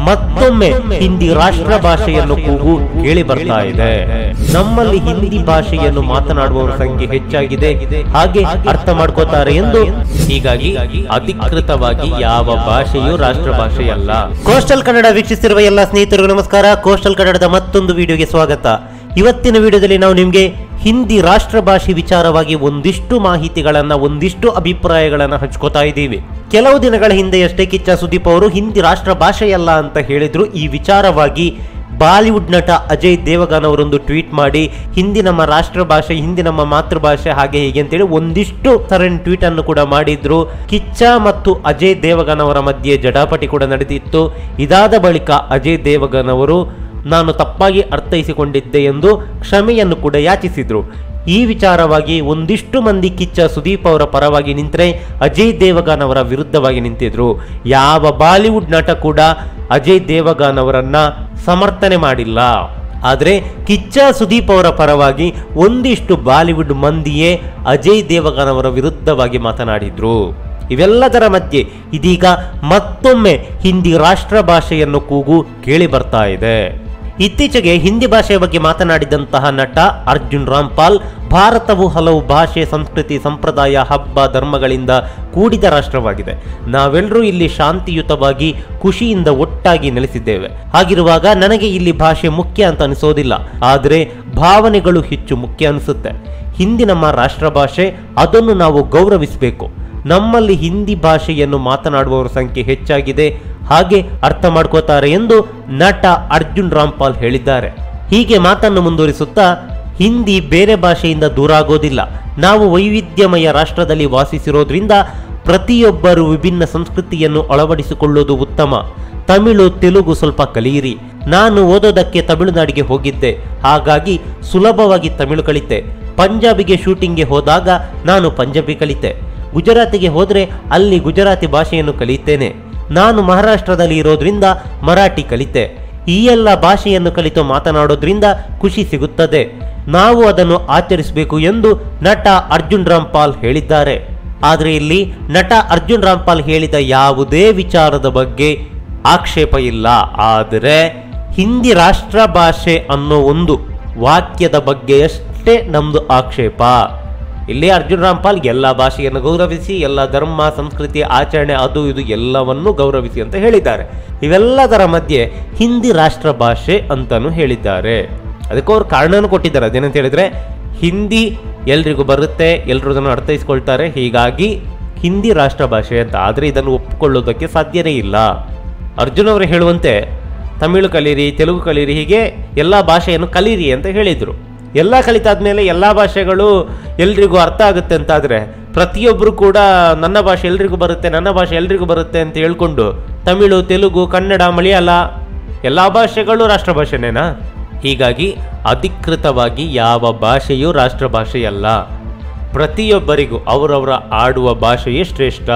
ಮತ್ತೊಮ್ಮೆ ಹಿಂದಿ ರಾಷ್ಟ್ರ ಭಾಷೆಯನ್ನು ಕೂಗು ಕೇಳಿ ಬರ್ತಾ ಇದೆ ನಮ್ಮಲ್ಲಿ ಹಿಂದಿ ಭಾಷೆಯನ್ನು ಮಾತನಾಡುವವರ ಸಂಖ್ಯೆ ಹೆಚ್ಚಾಗಿದೆ ಹಾಗೆ ಅರ್ಥ ಮಾಡ್ಕೋತಾರೆ ಎಂದು ಹೀಗಾಗಿ ಅಧಿಕೃತವಾಗಿ ಯಾವ ಭಾಷೆಯೂ ರಾಷ್ಟ್ರ ಭಾಷೆಯಲ್ಲ ಕೋಸ್ಟಲ್ ಕನ್ನಡ ವೀಕ್ಷಿಸಿರುವ ಎಲ್ಲ ಸ್ನೇಹಿತರಿಗೂ ನಮಸ್ಕಾರ ಕೋಸ್ಟಲ್ ಕನ್ನಡದ ಮತ್ತೊಂದು ವಿಡಿಯೋಗೆ ಸ್ವಾಗತ ಇವತ್ತಿನ ವಿಡಿಯೋದಲ್ಲಿ ನಾವು ನಿಮಗೆ ಹಿಂದಿ ರಾಷ್ಟ್ರ ಭಾಷೆ ವಿಚಾರವಾಗಿ ಒಂದಿಷ್ಟು ಮಾಹಿತಿಗಳನ್ನ ಒಂದಿಷ್ಟು ಅಭಿಪ್ರಾಯಗಳನ್ನ ಹಂಚ್ಕೋತಾ ಇದ್ದೀವಿ ಕೆಲವು ದಿನಗಳ ಹಿಂದೆಯಷ್ಟೇ ಕಿಚ್ಚ ಸುದೀಪ್ ಅವರು ಹಿಂದಿ ರಾಷ್ಟ್ರ ಭಾಷೆಯಲ್ಲ ಅಂತ ಹೇಳಿದ್ರು ಈ ವಿಚಾರವಾಗಿ ಬಾಲಿವುಡ್ ನಟ ಅಜಯ್ ದೇವಗನ್ ಅವರೊಂದು ಟ್ವೀಟ್ ಮಾಡಿ ಹಿಂದಿ ನಮ್ಮ ರಾಷ್ಟ್ರ ಭಾಷೆ ಹಿಂದಿ ನಮ್ಮ ಮಾತೃಭಾಷೆ ಹಾಗೆ ಹೀಗೆ ಅಂತೇಳಿ ಒಂದಿಷ್ಟು ಸರಣಿ ಟ್ವೀಟ್ ಅನ್ನು ಕೂಡ ಮಾಡಿದ್ರು ಕಿಚ್ಚ ಮತ್ತು ಅಜಯ್ ದೇವಗನ್ ಅವರ ಮಧ್ಯೆ ಜಟಾಪಟಿ ಕೂಡ ನಡೆದಿತ್ತು ಇದಾದ ಬಳಿಕ ಅಜಯ್ ದೇವಗನ್ ಅವರು ನಾನು ತಪ್ಪಾಗಿ ಅರ್ಥೈಸಿಕೊಂಡಿದ್ದೆ ಎಂದು ಕ್ಷಮೆಯನ್ನು ಕೂಡ ಯಾಚಿಸಿದ್ರು ಈ ವಿಚಾರವಾಗಿ ಒಂದಿಷ್ಟು ಮಂದಿ ಕಿಚ್ಚ ಸುದೀಪ್ ಅವರ ಪರವಾಗಿ ನಿಂತರೆ ಅಜಯ್ ದೇವಗಾನ್ ಅವರ ವಿರುದ್ಧವಾಗಿ ನಿಂತಿದ್ರು ಯಾವ ಬಾಲಿವುಡ್ ನಟ ಕೂಡ ಅಜಯ್ ದೇವಗಾನ್ ಅವರನ್ನ ಸಮರ್ಥನೆ ಮಾಡಿಲ್ಲ ಆದರೆ ಕಿಚ್ಚ ಸುದೀಪ್ ಅವರ ಪರವಾಗಿ ಒಂದಿಷ್ಟು ಬಾಲಿವುಡ್ ಮಂದಿಯೇ ಅಜಯ್ ದೇವಗಾನ್ ಅವರ ವಿರುದ್ಧವಾಗಿ ಮಾತನಾಡಿದ್ರು ಇವೆಲ್ಲದರ ಮಧ್ಯೆ ಇದೀಗ ಮತ್ತೊಮ್ಮೆ ಹಿಂದಿ ರಾಷ್ಟ್ರ ಭಾಷೆಯನ್ನು ಕೂಗು ಕೇಳಿ ಬರ್ತಾ ಇದೆ ಇತ್ತೀಚೆಗೆ ಹಿಂದಿ ಭಾಷೆಯ ಬಗ್ಗೆ ಮಾತನಾಡಿದಂತಹ ನಟ ಅರ್ಜುನ್ ರಾಮ್ಪಾಲ್ ಭಾರತವು ಹಲವು ಭಾಷೆ ಸಂಸ್ಕೃತಿ ಸಂಪ್ರದಾಯ ಹಬ್ಬ ಧರ್ಮಗಳಿಂದ ಕೂಡಿದ ರಾಷ್ಟ್ರವಾಗಿದೆ ನಾವೆಲ್ಲರೂ ಇಲ್ಲಿ ಶಾಂತಿಯುತವಾಗಿ ಖುಷಿಯಿಂದ ಒಟ್ಟಾಗಿ ನೆಲೆಸಿದ್ದೇವೆ ಹಾಗಿರುವಾಗ ನನಗೆ ಇಲ್ಲಿ ಭಾಷೆ ಮುಖ್ಯ ಅಂತ ಅನಿಸೋದಿಲ್ಲ ಆದರೆ ಭಾವನೆಗಳು ಹೆಚ್ಚು ಮುಖ್ಯ ಅನಿಸುತ್ತೆ ಹಿಂದಿ ನಮ್ಮ ರಾಷ್ಟ್ರ ಭಾಷೆ ಅದನ್ನು ನಾವು ಗೌರವಿಸಬೇಕು ನಮ್ಮಲ್ಲಿ ಹಿಂದಿ ಭಾಷೆಯನ್ನು ಮಾತನಾಡುವವರ ಸಂಖ್ಯೆ ಹೆಚ್ಚಾಗಿದೆ ಹಾಗೆ ಅರ್ಥ ಮಾಡ್ಕೋತಾರೆ ಎಂದು ನಟ ಅರ್ಜುನ್ ರಾಮ್ಪಾಲ್ ಹೇಳಿದ್ದಾರೆ ಹೀಗೆ ಮಾತನ್ನು ಮುಂದುವರಿಸುತ್ತಾ ಹಿಂದಿ ಬೇರೆ ಭಾಷೆಯಿಂದ ದೂರ ಆಗೋದಿಲ್ಲ ನಾವು ವೈವಿಧ್ಯಮಯ ರಾಷ್ಟ್ರದಲ್ಲಿ ವಾಸಿಸಿರೋದ್ರಿಂದ ಪ್ರತಿಯೊಬ್ಬರು ವಿಭಿನ್ನ ಸಂಸ್ಕೃತಿಯನ್ನು ಅಳವಡಿಸಿಕೊಳ್ಳುವುದು ಉತ್ತಮ ತಮಿಳು ತೆಲುಗು ಸ್ವಲ್ಪ ಕಲಿಯಿರಿ ನಾನು ಓದೋದಕ್ಕೆ ತಮಿಳುನಾಡಿಗೆ ಹೋಗಿದ್ದೆ ಹಾಗಾಗಿ ಸುಲಭವಾಗಿ ತಮಿಳು ಕಲಿತೆ ಪಂಜಾಬಿಗೆ ಶೂಟಿಂಗ್ಗೆ ಹೋದಾಗ ನಾನು ಪಂಜಾಬಿ ಕಲಿತೆ ಗುಜರಾತಿಗೆ ಹೋದರೆ ಅಲ್ಲಿ ಗುಜರಾತಿ ಭಾಷೆಯನ್ನು ಕಲಿತೇನೆ ನಾನು ಮಹಾರಾಷ್ಟ್ರದಲ್ಲಿ ಇರೋದ್ರಿಂದ ಮರಾಠಿ ಕಲಿತೆ ಈ ಎಲ್ಲ ಭಾಷೆಯನ್ನು ಕಲಿತು ಮಾತನಾಡೋದ್ರಿಂದ ಖುಷಿ ಸಿಗುತ್ತದೆ ನಾವು ಅದನ್ನು ಆಚರಿಸಬೇಕು ಎಂದು ನಟ ಅರ್ಜುನ್ ರಾಮ್ಪಾಲ್ ಹೇಳಿದ್ದಾರೆ ಆದರೆ ಇಲ್ಲಿ ನಟ ಅರ್ಜುನ್ ರಾಮ್ಪಾಲ್ ಹೇಳಿದ ಯಾವುದೇ ವಿಚಾರದ ಬಗ್ಗೆ ಆಕ್ಷೇಪ ಇಲ್ಲ ಆದರೆ ಹಿಂದಿ ರಾಷ್ಟ್ರ ಭಾಷೆ ಅನ್ನೋ ಒಂದು ವಾಕ್ಯದ ಬಗ್ಗೆಯಷ್ಟೇ ನಮ್ದು ಆಕ್ಷೇಪ ಇಲ್ಲಿ ಅರ್ಜುನ್ ರಾಮ್ಪಾಲ್ ಎಲ್ಲ ಭಾಷೆಯನ್ನು ಗೌರವಿಸಿ ಎಲ್ಲ ಧರ್ಮ ಸಂಸ್ಕೃತಿ ಆಚರಣೆ ಅದು ಇದು ಎಲ್ಲವನ್ನೂ ಗೌರವಿಸಿ ಅಂತ ಹೇಳಿದ್ದಾರೆ ಇವೆಲ್ಲದರ ಮಧ್ಯೆ ಹಿಂದಿ ರಾಷ್ಟ್ರ ಭಾಷೆ ಅಂತಾನು ಹೇಳಿದ್ದಾರೆ ಅದಕ್ಕೆ ಅವ್ರು ಕಾರಣನೂ ಕೊಟ್ಟಿದ್ದಾರೆ ಅದೇನಂತ ಹೇಳಿದ್ರೆ ಹಿಂದಿ ಎಲ್ರಿಗೂ ಬರುತ್ತೆ ಎಲ್ಲರೂ ಅದನ್ನು ಅರ್ಥೈಸ್ಕೊಳ್ತಾರೆ ಹೀಗಾಗಿ ಹಿಂದಿ ರಾಷ್ಟ್ರ ಭಾಷೆ ಅಂತ ಆದರೆ ಇದನ್ನು ಒಪ್ಪಿಕೊಳ್ಳೋದಕ್ಕೆ ಸಾಧ್ಯನೇ ಇಲ್ಲ ಅರ್ಜುನ್ ಅವರು ಹೇಳುವಂತೆ ತಮಿಳು ಕಲೀರಿ ತೆಲುಗು ಕಲೀರಿ ಹೀಗೆ ಎಲ್ಲ ಭಾಷೆಯನ್ನು ಕಲೀರಿ ಅಂತ ಹೇಳಿದರು ಎಲ್ಲ ಕಲಿತಾದ್ಮೇಲೆ ಎಲ್ಲ ಭಾಷೆಗಳು ಎಲ್ರಿಗೂ ಅರ್ಥ ಆಗುತ್ತೆ ಅಂತಾದರೆ ಪ್ರತಿಯೊಬ್ಬರು ಕೂಡ ನನ್ನ ಭಾಷೆ ಎಲ್ರಿಗೂ ಬರುತ್ತೆ ನನ್ನ ಭಾಷೆ ಎಲ್ರಿಗೂ ಬರುತ್ತೆ ಅಂತ ಹೇಳ್ಕೊಂಡು ತಮಿಳು ತೆಲುಗು ಕನ್ನಡ ಮಲಯಾಳ ಎಲ್ಲ ಭಾಷೆಗಳು ರಾಷ್ಟ್ರ ಭಾಷೆನೇನಾ ಹೀಗಾಗಿ ಅಧಿಕೃತವಾಗಿ ಯಾವ ಭಾಷೆಯೂ ರಾಷ್ಟ್ರ ಭಾಷೆಯಲ್ಲ ಪ್ರತಿಯೊಬ್ಬರಿಗೂ ಅವರವರ ಆಡುವ ಭಾಷೆಯೇ ಶ್ರೇಷ್ಠ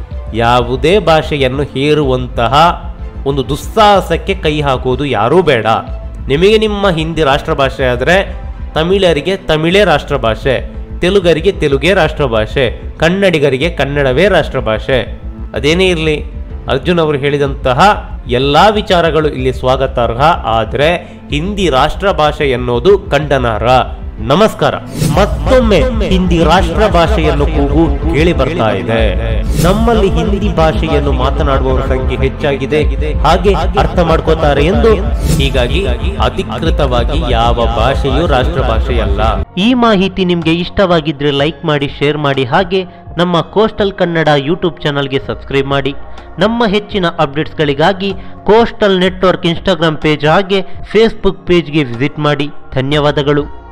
ಯಾವುದೇ ಭಾಷೆಯನ್ನು ಹೇರುವಂತಹ ಒಂದು ದುಸ್ಸಾಹಸಕ್ಕೆ ಕೈ ಹಾಕುವುದು ಯಾರೂ ಬೇಡ ನಿಮಗೆ ನಿಮ್ಮ ಹಿಂದಿ ರಾಷ್ಟ್ರ ಭಾಷೆ ಆದರೆ ತಮಿಳರಿಗೆ ತಮಿಳೇ ರಾಷ್ಟ್ರ ಭಾಷೆ ತೆಲುಗರಿಗೆ ತೆಲುಗೇ ರಾಷ್ಟ್ರ ಭಾಷೆ ಕನ್ನಡಿಗರಿಗೆ ಕನ್ನಡವೇ ರಾಷ್ಟ್ರ ಭಾಷೆ ಅದೇನೇ ಇರಲಿ ಅರ್ಜುನ್ ಅವರು ಹೇಳಿದಂತಹ ಎಲ್ಲ ವಿಚಾರಗಳು ಇಲ್ಲಿ ಸ್ವಾಗತಾರ್ಹ ಆದರೆ ಹಿಂದಿ ರಾಷ್ಟ್ರ ಭಾಷೆ ಎನ್ನುವುದು ಖಂಡನಾರ್ಹ ನಮಸ್ಕಾರ ಮತ್ತೊಮ್ಮೆ ಹಿಂದಿ ರಾಷ್ಟ್ರ ಭಾಷೆಯನ್ನು ಕೂಗು ಕೇಳಿ ಬರ್ತಾ ಇದೆ ನಮ್ಮಲ್ಲಿ ಹಿಂದಿ ಭಾಷೆಯನ್ನು ಮಾತನಾಡುವವರ ಸಂಖ್ಯೆ ಹೆಚ್ಚಾಗಿದೆ ಹಾಗೆ ಅರ್ಥ ಮಾಡ್ಕೋತಾರೆ ಎಂದು ಹೀಗಾಗಿ ಅಧಿಕೃತವಾಗಿ ಯಾವ ಭಾಷೆಯೂ ರಾಷ್ಟ್ರ ಭಾಷೆಯಲ್ಲ ಈ ಮಾಹಿತಿ ನಿಮ್ಗೆ ಇಷ್ಟವಾಗಿದ್ರೆ ಲೈಕ್ ಮಾಡಿ ಶೇರ್ ಮಾಡಿ ಹಾಗೆ ನಮ್ಮ ಕೋಸ್ಟಲ್ ಕನ್ನಡ ಯೂಟ್ಯೂಬ್ ಚಾನಲ್ಗೆ ಸಬ್ಸ್ಕ್ರೈಬ್ ಮಾಡಿ ನಮ್ಮ ಹೆಚ್ಚಿನ ಅಪ್ಡೇಟ್ಸ್ಗಳಿಗಾಗಿ ಕೋಸ್ಟಲ್ ನೆಟ್ವರ್ಕ್ ಇನ್ಸ್ಟಾಗ್ರಾಮ್ ಪೇಜ್ ಹಾಗೆ ಫೇಸ್ಬುಕ್ ಪೇಜ್ಗೆ ವಿಸಿಟ್ ಮಾಡಿ ಧನ್ಯವಾದಗಳು